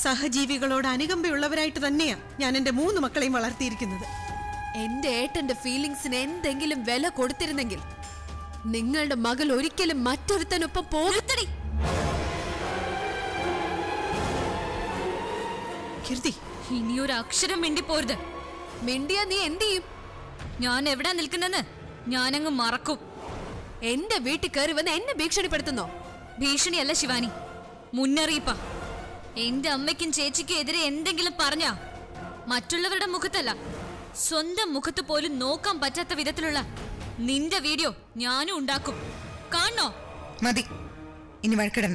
സഹജീവികളോട് അനുകമ്പയുള്ളവരായിട്ട് തന്നെയാ ഞാൻ എന്റെ മൂന്ന് മക്കളെയും വളർത്തിയിരിക്കുന്നത് എന്റെ ഏട്ടന്റെ ഫീലിങ്സിന് എന്തെങ്കിലും വില കൊടുത്തിരുന്നെങ്കിൽ നിങ്ങളുടെ മകൾ ഒരിക്കലും മറ്റൊരുത്തനൊപ്പം പോകത്തടി കീർത്തി ഇനിയൊരു അക്ഷരം മിണ്ടിപ്പോരുത് മിണ്ടിയാ നീ എന്ത് ചെയ്യും ഞാൻ എവിടാ നിൽക്കുന്നെന്ന് ഞാനങ്ങ് മറക്കും എന്റെ വീട്ടിൽ കയറി വന്ന് എന്നെ ഭീഷണിപ്പെടുത്തുന്നോ ഭീഷണിയല്ല ശിവാനി മുന്നറിയിപ്പാ എന്റെ അമ്മയ്ക്കും ചേച്ചിക്കും എതിരെ എന്തെങ്കിലും പറഞ്ഞാ മറ്റുള്ളവരുടെ മുഖത്തല്ല സ്വന്തം മുഖത്ത് പോലും നോക്കാൻ പറ്റാത്ത വിധത്തിലുള്ള നിന്റെ വീഡിയോ ഞാനും ഉണ്ടാക്കും കാണണോ മതി ഇനി വഴക്കിടണ്ട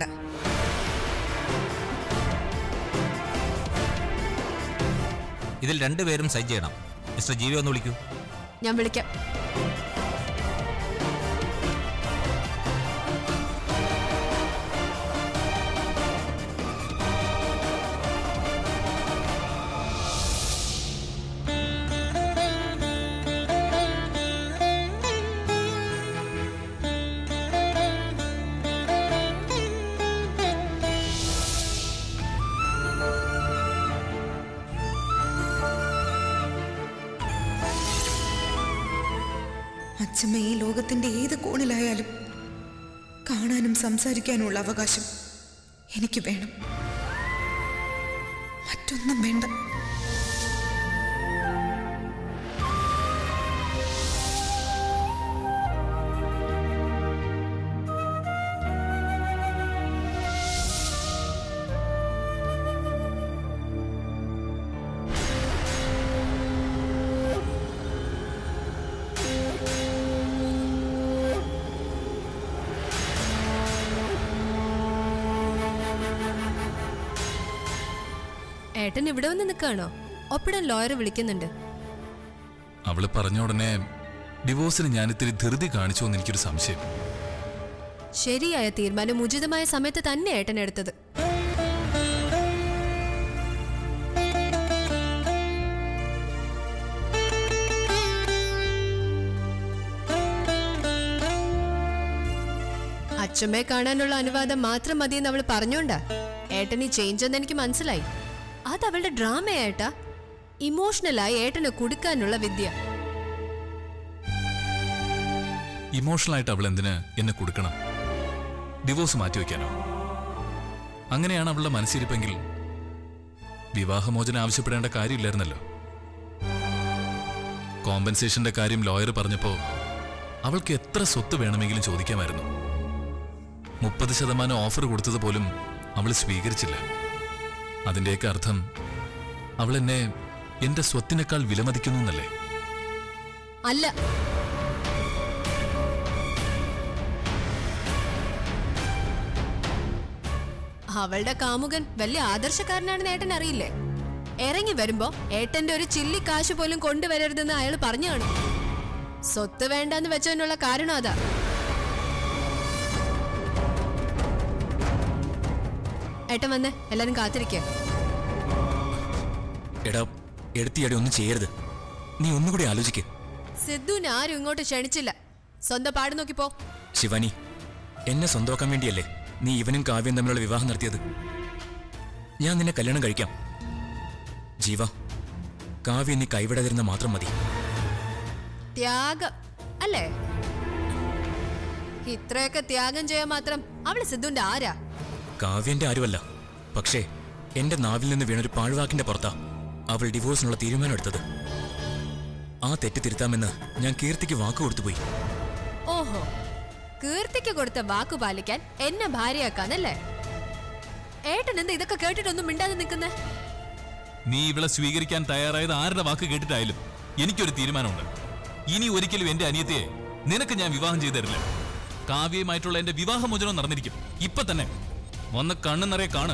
ഇതിൽ രണ്ടുപേരും സൈൻ ചെയ്യണം മിസ്റ്റർ ജീവി ഒന്ന് വിളിക്കൂ ഞാൻ വിളിക്കാം അച്ഛമ്മ ഈ ലോകത്തിന്റെ ഏത് കോണിലായാലും കാണാനും സംസാരിക്കാനുമുള്ള അവകാശം എനിക്ക് വേണം മറ്റൊന്നും വേണ്ട ഏട്ടൻ ഇവിടെ വന്ന് നിൽക്കാണോ ഒപ്പിടാൻ ലോയർ വിളിക്കുന്നുണ്ട് അവള് പറഞ്ഞ ഉടനെ ഡിവോഴ്സിന് ഞാൻ ഇത്തിരി ധൃതി കാണിച്ചോ എന്ന് എനിക്കൊരു സംശയം ശരിയായ തീരുമാനം ഉചിതമായ സമയത്ത് തന്നെ ഏട്ടൻ എടുത്തത് അച്ഛമ്മയെ കാണാനുള്ള അനുവാദം മാത്രം മതിയെന്ന് അവൾ പറഞ്ഞോണ്ടാ ഏട്ടൻ ഈ ചേഞ്ച് എന്ന് എനിക്ക് മനസ്സിലായി അത് അവളുടെ ഡ്രാമയേട്ടാ ഇമോഷണലായി ഏട്ടനെ കൊടുക്കാനുള്ള വിദ്യ ഇമോഷണലായിട്ട് അവൾ എന്തിന് എന്നെ കൊടുക്കണം ഡിവോഴ്സ് മാറ്റിവെക്കാനോ അങ്ങനെയാണ് അവളുടെ മനസ്സിരിപ്പെങ്കിൽ വിവാഹമോചനം ആവശ്യപ്പെടേണ്ട കാര്യമില്ലായിരുന്നല്ലോ കോമ്പൻസേഷന്റെ കാര്യം ലോയർ പറഞ്ഞപ്പോ അവൾക്ക് എത്ര സ്വത്ത് വേണമെങ്കിലും ചോദിക്കാമായിരുന്നു മുപ്പത് ശതമാനം ഓഫർ കൊടുത്തത് പോലും അവൾ സ്വീകരിച്ചില്ല അതിന്റെയൊക്കെ അർത്ഥം അവൾ എന്നെ എന്റെ സ്വത്തിനേക്കാൾ വിലമതിക്കുന്നു എന്നല്ലേ അല്ല അവളുടെ കാമുകൻ വലിയ ആദർശക്കാരനാണെന്ന് ഏട്ടൻ അറിയില്ലേ ഇറങ്ങി വരുമ്പോ ഏട്ടന്റെ ഒരു ചില്ലി കാശ് പോലും കൊണ്ടുവരരുതെന്ന് അയാൾ പറഞ്ഞു കാണും സ്വത്ത് വേണ്ടെന്ന് വെച്ചതിനുള്ള കാരണം അതാ ഏട്ടൻ വന്നേ എല്ലാരും കാത്തിരിക്കുക എടാ എടുത്തിയടി ഒന്നും ചെയ്യരുത് നീ ഒന്നുകൂടി ആലോചിക്ക് സിദ്ധുവിനെ ആരും ഇങ്ങോട്ട് ക്ഷണിച്ചില്ല സ്വന്തം പാട് നോക്കിപ്പോ ശിവാനി എന്നെ സ്വന്തമാക്കാൻ വേണ്ടിയല്ലേ നീ ഇവനും കാവ്യം തമ്മിലുള്ള വിവാഹം നടത്തിയത് ഞാൻ നിന്നെ കല്യാണം കഴിക്കാം ജീവ കാവ്യം നീ കൈവിടാതിരുന്ന മാത്രം മതി ത്യാഗം അല്ലേ ഇത്രയൊക്കെ ത്യാഗം ചെയ്യാൻ മാത്രം അവള് സിദ്ധുവിന്റെ ആരാ കാവ്യന്റെ ആരുമല്ല പക്ഷേ എന്റെ നാവിൽ നിന്ന് വീണൊരു പാഴ്വാക്കിന്റെ പുറത്താ അവൾ ഡിവോഴ്സിനുള്ള തീരുമാനം എടുത്തത് ആ തെറ്റ് തിരുത്താമെന്ന് ഞാൻ കീർത്തിക്ക് വാക്ക് കൊടുത്തുപോയി ഓഹോ കീർത്തിക്ക് കൊടുത്ത വാക്ക് പാലിക്കാൻ എന്നെ ഭാര്യയാക്കാന്നല്ലേ ഏട്ടൻ എന്താ ഇതൊക്കെ കേട്ടിട്ടൊന്നും മിണ്ടാതെ നിൽക്കുന്നേ നീ ഇവളെ സ്വീകരിക്കാൻ തയ്യാറായത് ആരുടെ വാക്ക് കേട്ടിട്ടായാലും എനിക്കൊരു തീരുമാനമുണ്ട് ഇനി ഒരിക്കലും എന്റെ അനിയത്തിയെ നിനക്ക് ഞാൻ വിവാഹം ചെയ്തു തരില്ല കാവ്യയുമായിട്ടുള്ള എന്റെ വിവാഹമോചനം നടന്നിരിക്കും ഇപ്പൊ തന്നെ വന്ന് കണ്ണു നിറയെ കാണ്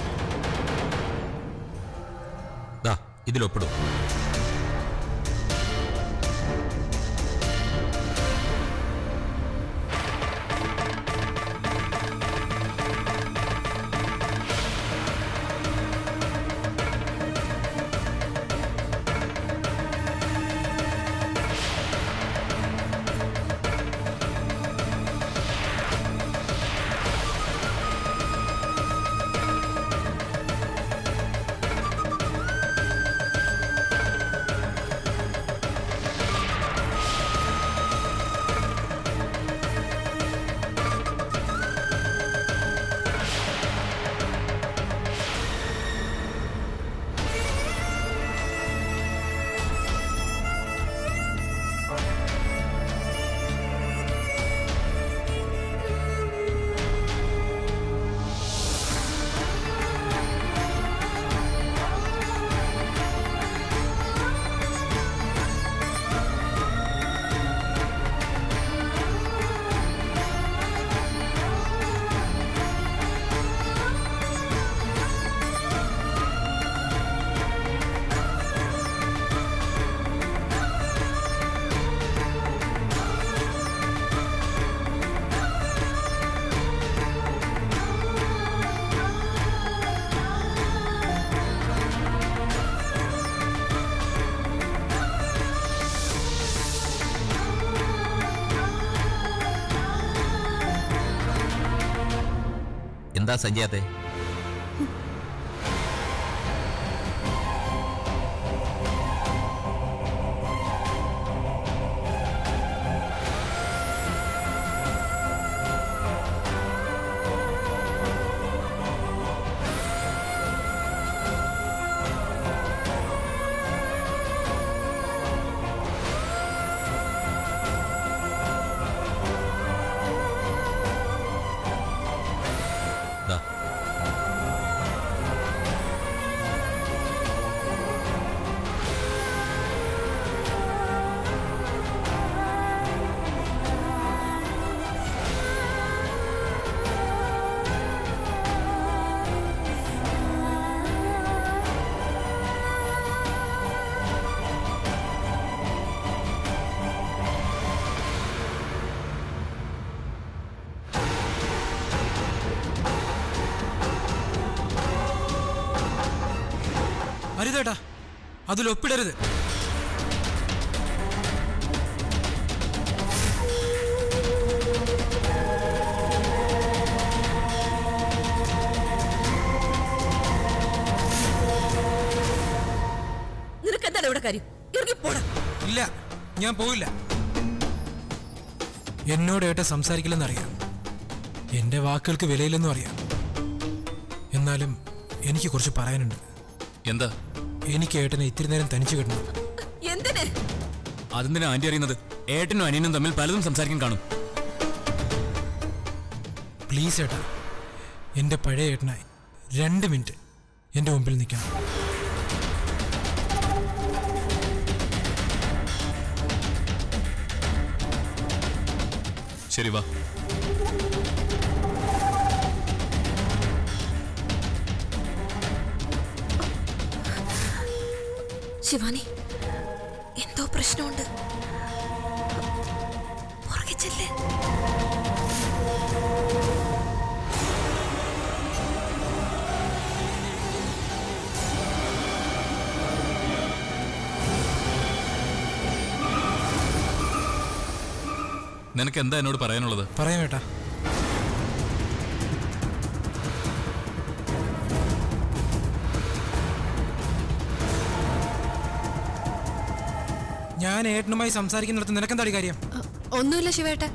ദാ ഇതിലൊപ്പിടും എന്താ സഞ്ജയാത്തെ ദാ അരുതേട്ടാ അതിൽ ഒപ്പിടരുത് നിനക്ക് എന്താണ് ഇവിടെ കാര്യം ഇറങ്ങി പോടാ ഇല്ല ഞാൻ പോയില്ല എന്നോട് ഏട്ടൻ സംസാരിക്കില്ലെന്നറിയാം എൻ്റെ വാക്കുകൾക്ക് വിലയില്ലെന്നും അറിയാം എന്നാലും എനിക്ക് കുറച്ച് പറയാനുണ്ട് എന്താ എനിക്ക് ഏട്ടനെ ഇത്തിരി നേരം തനിച്ചു കിട്ടണം എന്തിന് അതെന്തിനാ ആന്റി അറിയുന്നത് ഏട്ടനും അനിയനും തമ്മിൽ പലതും സംസാരിക്കാൻ കാണും പ്ലീസ് ഏട്ടാ എൻ്റെ പഴയ ഏട്ടനായി രണ്ട് മിനിറ്റ് എൻ്റെ മുമ്പിൽ നിൽക്കണം ശരി വാ ശിവാനി എന്തോ പ്രശ്നമുണ്ട് പുറകെ ചെല്ലേ നിനക്ക് എന്താ എന്നോട് പറയാനുള്ളത് പറയാം ഏട്ടാ ഞാൻ ഏട്ടനുമായി സംസാരിക്കുന്നിടത്ത് നിനക്കെന്താടി കാര്യം അ, ഒന്നുമില്ല ശിവേട്ട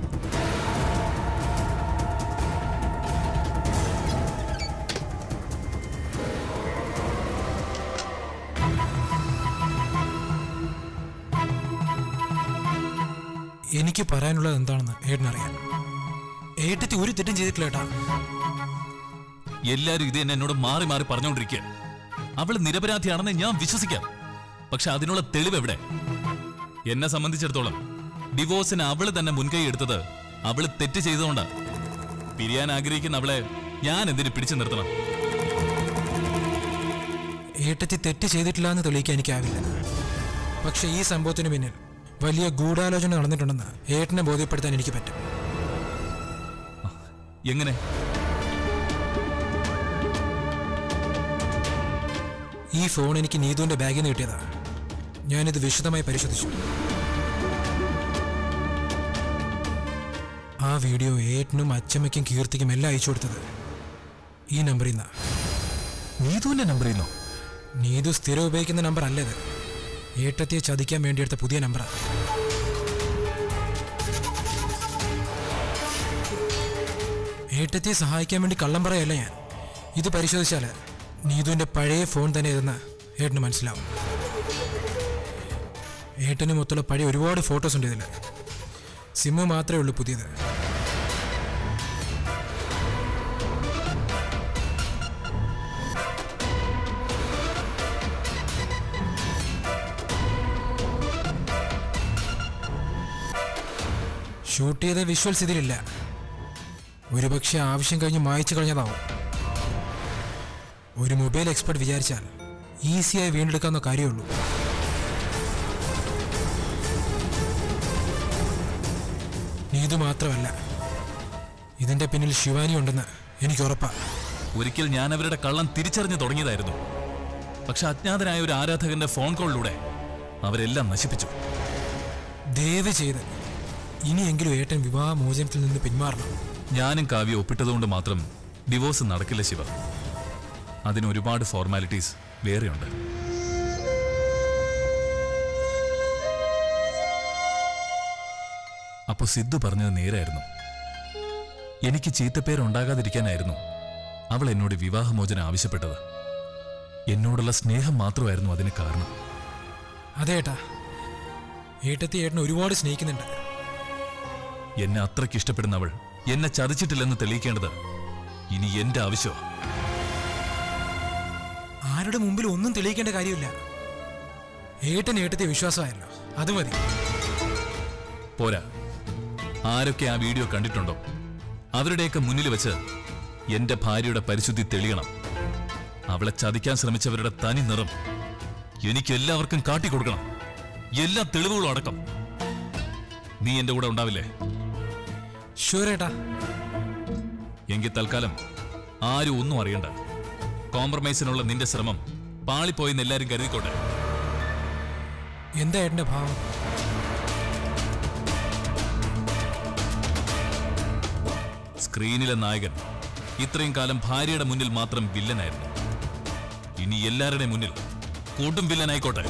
എനിക്ക് പറയാനുള്ളത് എന്താണെന്ന് ഏട്ടനറിയാം ഏട്ടത്തി ഒരു തെറ്റും ചെയ്തിട്ടില്ല ഏട്ടാ എല്ലാരും ഇത് തന്നെ എന്നോട് മാറി മാറി പറഞ്ഞുകൊണ്ടിരിക്കുക അവള് നിരപരാധിയാണെന്ന് ഞാൻ വിശ്വസിക്കാം പക്ഷെ അതിനുള്ള തെളിവ് എവിടെ എന്നെ സംബന്ധിച്ചിടത്തോളം ഡിവോഴ്സിന് അവള് തന്നെ മുൻകൈ എടുത്തത് അവള് തെറ്റ് ചെയ്തുകൊണ്ടാ പിരിയാൻ ആഗ്രഹിക്കുന്ന അവളെ ഞാൻ എന്തിനു പിടിച്ചു നിർത്തണം ഏട്ടത്തി തെറ്റ് ചെയ്തിട്ടില്ല എന്ന് തെളിയിക്കാൻ എനിക്കാവില്ല പക്ഷെ ഈ സംഭവത്തിന് പിന്നിൽ വലിയ ഗൂഢാലോചന നടന്നിട്ടുണ്ടെന്ന് ഏട്ടനെ ബോധ്യപ്പെടുത്താൻ എനിക്ക് പറ്റും എങ്ങനെ ഈ ഫോൺ എനിക്ക് നീതുവിന്റെ ബാഗിൽ നിന്ന് കിട്ടിയതാ ഞാനിത് വിശദമായി പരിശോധിച്ചു ആ വീഡിയോ ഏട്ടനും അച്ചമ്മയ്ക്കും കീർത്തിക്കും എല്ലാം അയച്ചു കൊടുത്തത് ഈ നമ്പറിൽ നിന്നാ നീതുവിന്റെ നമ്പർ ചെയ്യുന്നോ നീതു സ്ഥിരം ഉപയോഗിക്കുന്ന നമ്പർ അല്ലത് ഏട്ടത്തിയെ ചതിക്കാൻ വേണ്ടിയെടുത്ത പുതിയ നമ്പറാ ഏട്ടത്തിയെ സഹായിക്കാൻ വേണ്ടി കള്ളം പറയല്ല ഞാൻ ഇത് പരിശോധിച്ചാൽ നീതുവിന്റെ പഴയ ഫോൺ തന്നെ ഇതെന്ന് ഏട്ടന് മനസ്സിലാവും ഏട്ടന് മൊത്തമുള്ള പഴയ ഒരുപാട് ഫോട്ടോസ് ഉണ്ട് ഇതിൽ സിമ്മ് മാത്രമേ ഉള്ളൂ പുതിയത് ഷൂട്ട് ചെയ്ത വിഷ്വൽസ് ഇതിലില്ല ഒരുപക്ഷെ ആവശ്യം കഴിഞ്ഞ് മായച്ചു കളഞ്ഞതാവും ഒരു മൊബൈൽ എക്സ്പെർട്ട് വിചാരിച്ചാൽ ഈസിയായി വീണ്ടെടുക്കാവുന്ന കാര്യമുള്ളൂ നീതു മാത്രമല്ല ഇതിന്റെ പിന്നിൽ ശിവാനി ഉണ്ടെന്ന് എനിക്ക് ഉറപ്പാ ഒരിക്കൽ ഞാൻ അവരുടെ കള്ളം തിരിച്ചറിഞ്ഞു തുടങ്ങിയതായിരുന്നു പക്ഷെ അജ്ഞാതനായ ഒരു ആരാധകന്റെ ഫോൺ കോളിലൂടെ അവരെല്ലാം നശിപ്പിച്ചു ദയവ് ചെയ്ത് ഇനിയെങ്കിലും ഏട്ടൻ വിവാഹ മോചനത്തിൽ നിന്ന് പിന്മാറണം ഞാനും കാവ്യ ഒപ്പിട്ടതുകൊണ്ട് മാത്രം ഡിവോഴ്സ് നടക്കില്ല ശിവ അതിന് ഒരുപാട് ഫോർമാലിറ്റീസ് വേറെയുണ്ട് അപ്പൊ സിദ്ധു പറഞ്ഞത് നേരായിരുന്നു എനിക്ക് ചീത്തപ്പേരുണ്ടാകാതിരിക്കാനായിരുന്നു അവൾ എന്നോട് വിവാഹമോചനം ആവശ്യപ്പെട്ടത് എന്നോടുള്ള സ്നേഹം മാത്രമായിരുന്നു അതിന് കാരണം അതെ ഏട്ടാ ഏട്ടത്തി ഏട്ടനെ ഒരുപാട് സ്നേഹിക്കുന്നുണ്ട് എന്നെ അത്രയ്ക്ക് ഇഷ്ടപ്പെടുന്ന അവൾ എന്നെ ചതിച്ചിട്ടില്ലെന്ന് തെളിയിക്കേണ്ടത് ഇനി എന്റെ ആവശ്യമാണ് ആരുടെ മുമ്പിൽ ഒന്നും തെളിയിക്കേണ്ട കാര്യമില്ല ഏട്ടൻ ഏട്ടത്തെ വിശ്വാസമായല്ലോ അത് മതി പോരാ ആരൊക്കെ ആ വീഡിയോ കണ്ടിട്ടുണ്ടോ അവരുടെയൊക്കെ മുന്നിൽ വെച്ച് എന്റെ ഭാര്യയുടെ പരിശുദ്ധി തെളിയണം അവളെ ചതിക്കാൻ ശ്രമിച്ചവരുടെ തനി നിറം എനിക്ക് എല്ലാവർക്കും കാട്ടിക്കൊടുക്കണം എല്ലാ തെളിവുകളും അടക്കം നീ എന്റെ കൂടെ ഉണ്ടാവില്ലേ ഷുവറേട്ടാ എങ്കിൽ തൽക്കാലം ആരും ഒന്നും അറിയണ്ട കോംപ്രമൈസിനുള്ള നിന്റെ ശ്രമം പാളിപ്പോയെന്ന് എല്ലാരും കരുതിക്കോട്ടെ എന്താ ഏട്ടന്റെ ഭാവം സ്ക്രീനിലെ നായകൻ ഇത്രയും കാലം ഭാര്യയുടെ മുന്നിൽ മാത്രം വില്ലനായിരുന്നു ഇനി എല്ലാവരുടെയും മുന്നിൽ കൂട്ടും വില്ലനായിക്കോട്ടെ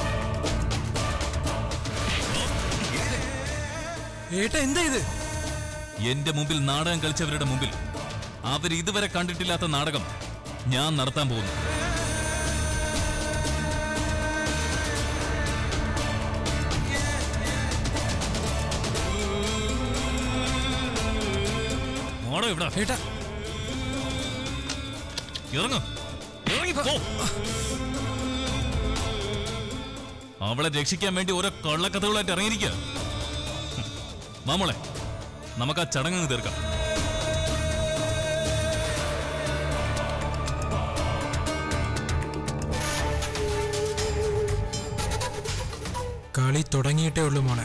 ഏട്ട എന്താ ഇത് എന്റെ മുമ്പിൽ നാടകം കളിച്ചവരുടെ മുമ്പിൽ അവർ ഇതുവരെ കണ്ടിട്ടില്ലാത്ത നാടകം ഞാൻ നടത്താൻ പോകുന്നു മോടോ ഇവിടെ ഏട്ടാ ഇറങ്ങ് ഇറങ്ങിപ്പോ അവളെ രക്ഷിക്കാൻ വേണ്ടി ഓരോ കള്ളക്കഥകളായിട്ട് ഇറങ്ങിയിരിക്കുക മാമോളെ നമുക്ക് ആ ചടങ്ങ് തീർക്കാം കളി തുടങ്ങിയിട്ടേ ഉള്ളൂ മോളെ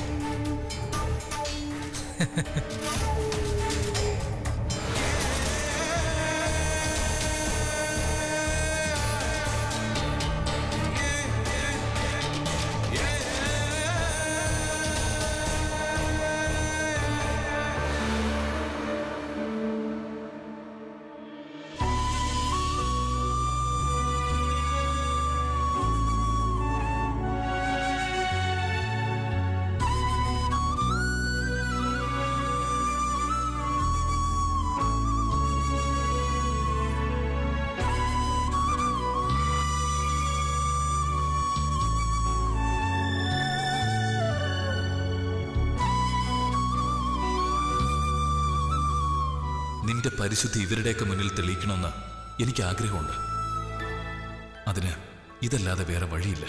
നിന്റെ പരിശുദ്ധി ഇവരുടെയൊക്കെ മുന്നിൽ തെളിയിക്കണമെന്ന് എനിക്ക് ആഗ്രഹമുണ്ട് അതിന് ഇതല്ലാതെ വേറെ വഴിയില്ല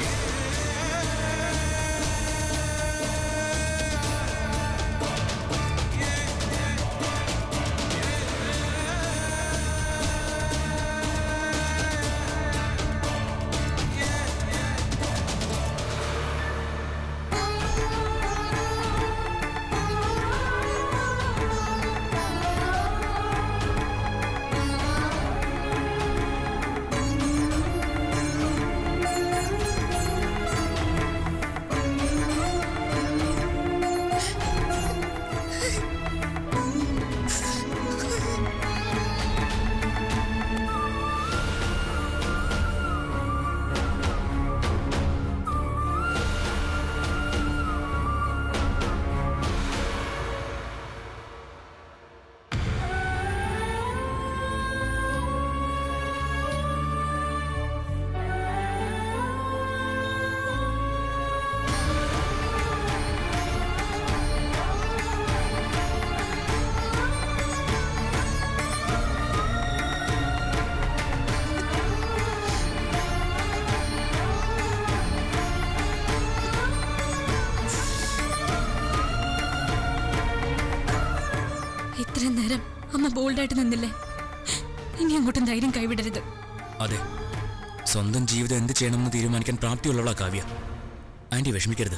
ഇത്രയും നേരം അമ്മ ബോൾഡായിട്ട് നിന്നില്ലേ ഇനി അങ്ങോട്ടും ധൈര്യം കൈവിടരുത് അതെ സ്വന്തം ജീവിതം എന്ത് ചെയ്യണമെന്ന് തീരുമാനിക്കാൻ പ്രാപ്തിയുള്ളവളാ കാവ്യ ആന്റി വിഷമിക്കരുത്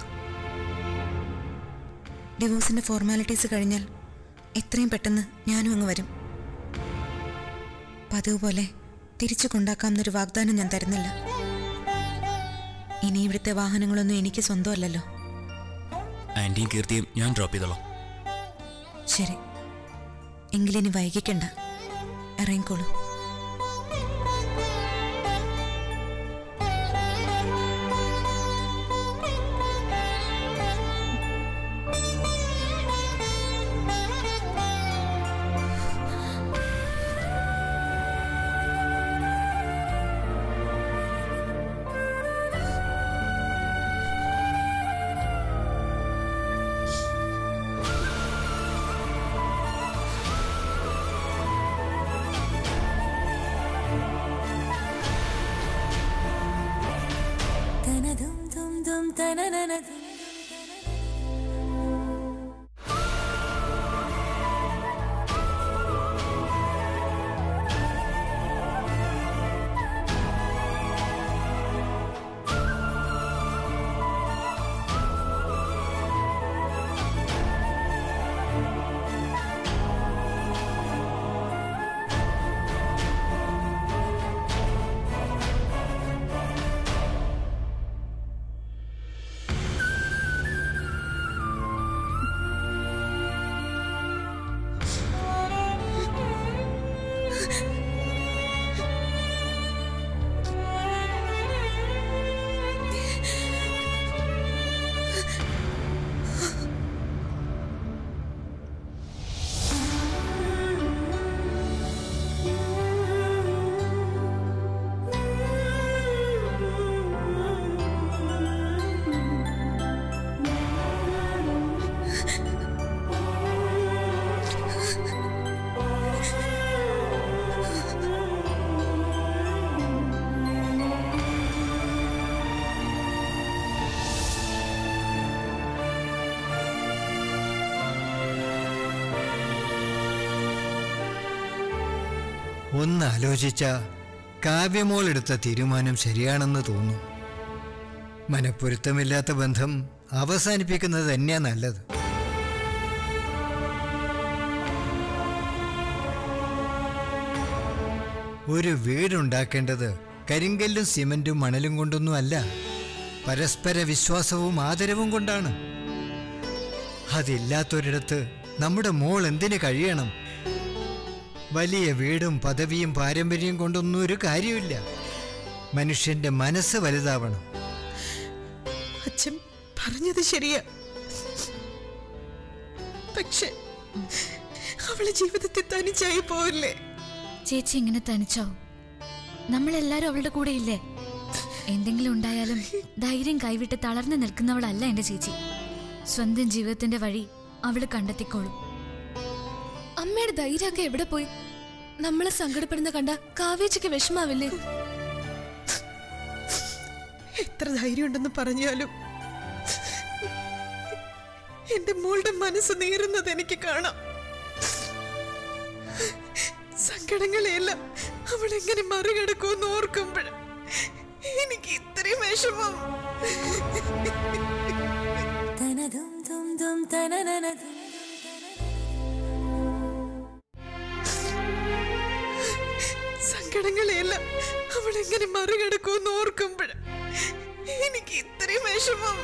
ഡിവോഴ്സിന്റെ ഫോർമാലിറ്റീസ് കഴിഞ്ഞാൽ എത്രയും പെട്ടെന്ന് ഞാനും അങ്ങ് വരും പതിവ് പോലെ തിരിച്ചു കൊണ്ടാക്കാമെന്നൊരു വാഗ്ദാനം ഞാൻ തരുന്നില്ല ഇനി ഇവിടുത്തെ വാഹനങ്ങളൊന്നും എനിക്ക് സ്വന്തമല്ലല്ലോ ആന്റിയും കീർത്തിയും ഞാൻ ഡ്രോപ്പ് ചെയ്തോളാം ശരി എങ്കിലിനി വൈകിക്കണ്ട ഇറങ്ങിക്കോളൂ ഒന്ന് ആലോചിച്ച കാവ്യമോൾ എടുത്ത തീരുമാനം ശരിയാണെന്ന് തോന്നുന്നു മനപ്പൊരുത്തമില്ലാത്ത ബന്ധം അവസാനിപ്പിക്കുന്നത് തന്നെയാ നല്ലത് ഒരു വീടുണ്ടാക്കേണ്ടത് കരിങ്കല്ലും സിമന്റും മണലും കൊണ്ടൊന്നും അല്ല പരസ്പര വിശ്വാസവും ആദരവും കൊണ്ടാണ് അതില്ലാത്തൊരിടത്ത് നമ്മുടെ മോൾ എന്തിനു കഴിയണം വലിയ വീടും പദവിയും പാരമ്പര്യവും കൊണ്ടൊന്നും ഒരു കാര്യമില്ല മനുഷ്യന്റെ മനസ്സ് വലുതാവണം അച്ഛൻ പറഞ്ഞത് ശരിയാ പക്ഷെ അവളെ ജീവിതത്തിൽ തനിച്ചായി പോവില്ലേ ചേച്ചി ഇങ്ങനെ തനിച്ചാവും നമ്മളെല്ലാരും അവളുടെ കൂടെ ഇല്ലേ എന്തെങ്കിലും ഉണ്ടായാലും ധൈര്യം കൈവിട്ട് തളർന്നു നിൽക്കുന്നവളല്ല എന്റെ ചേച്ചി സ്വന്തം ജീവിതത്തിന്റെ വഴി അവള് കണ്ടെത്തിക്കോളും അമ്മയുടെ ധൈര്യമൊക്കെ എവിടെ പോയി നമ്മളെ സങ്കടപ്പെടുന്ന കണ്ട കാവേച്ചിക്ക് വിഷമാവില്ലേ എത്ര ധൈര്യമുണ്ടെന്ന് പറഞ്ഞാലും എന്റെ മോളുടെ മനസ്സ് നീറുന്നത് എനിക്ക് കാണാം സങ്കടങ്ങളെയെല്ലാം അവൾ എങ്ങനെ മറികടക്കുമെന്ന് ഓർക്കുമ്പോൾ എനിക്ക് ഇത്രയും വിഷമം സങ്കടങ്ങളെയെല്ലാം അവൾ എങ്ങനെ മറികടക്കുമെന്ന് ഓർക്കുമ്പോൾ എനിക്ക് ഇത്രയും വിഷമം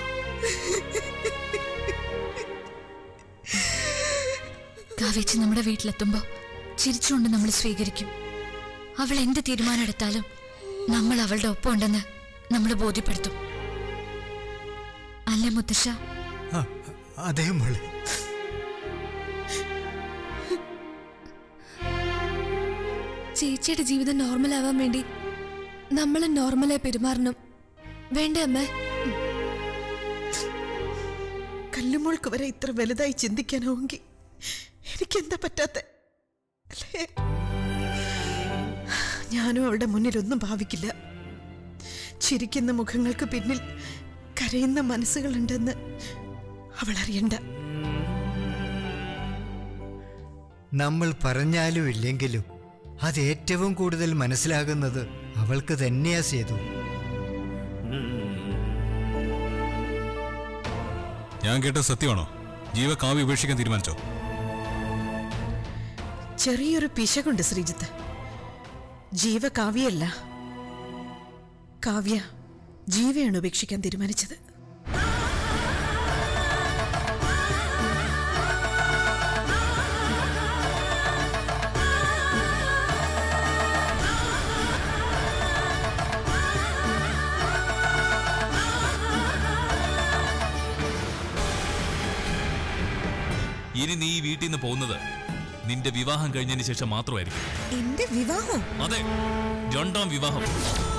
കാവേച്ചി നമ്മുടെ വീട്ടിലെത്തുമ്പോ ചിരിച്ചുകൊണ്ട് നമ്മൾ സ്വീകരിക്കും അവൾ എന്ത് തീരുമാനം എടുത്താലും നമ്മൾ അവളുടെ ഒപ്പം ഉണ്ടെന്ന് നമ്മൾ ബോധ്യപ്പെടുത്തും അല്ലേ മുത്തശ്ശ ആ, അതേ മോളെ ചേച്ചിയുടെ ജീവിതം നോർമൽ ആവാൻ വേണ്ടി നമ്മൾ നോർമലായി പെരുമാറണം വേണ്ടേ അമ്മേ കല്ലുമോൾക്ക് വരെ ഇത്ര വലുതായി ചിന്തിക്കാനാവുമെങ്കിൽ എനിക്കെന്താ പറ്റാത്ത അല്ലേ ഞാനും അവളുടെ മുന്നിൽ ഒന്നും ഭാവിക്കില്ല ചിരിക്കുന്ന മുഖങ്ങൾക്ക് പിന്നിൽ കരയുന്ന മനസ്സുകളുണ്ടെന്ന് അവൾ അറിയണ്ട നമ്മൾ പറഞ്ഞാലും ഇല്ലെങ്കിലും അത് ഏറ്റവും കൂടുതൽ മനസ്സിലാകുന്നത് അവൾക്ക് തന്നെയാ സേതു ഞാൻ കേട്ട സത്യമാണോ ജീവ കാവ്യ ഉപേക്ഷിക്കാൻ തീരുമാനിച്ചോ ചെറിയൊരു പിശകുണ്ട് ശ്രീജിത്ത് ജീവ കാവ്യല്ല കാവ്യ ജീവയാണ് ഉപേക്ഷിക്കാൻ തീരുമാനിച്ചത് ഇനി നീ ഈ വീട്ടിൽ നിന്ന് പോകുന്നത് നിന്റെ വിവാഹം കഴിഞ്ഞതിന് ശേഷം മാത്രമായിരിക്കും എന്റെ വിവാഹം അതെ രണ്ടാം വിവാഹം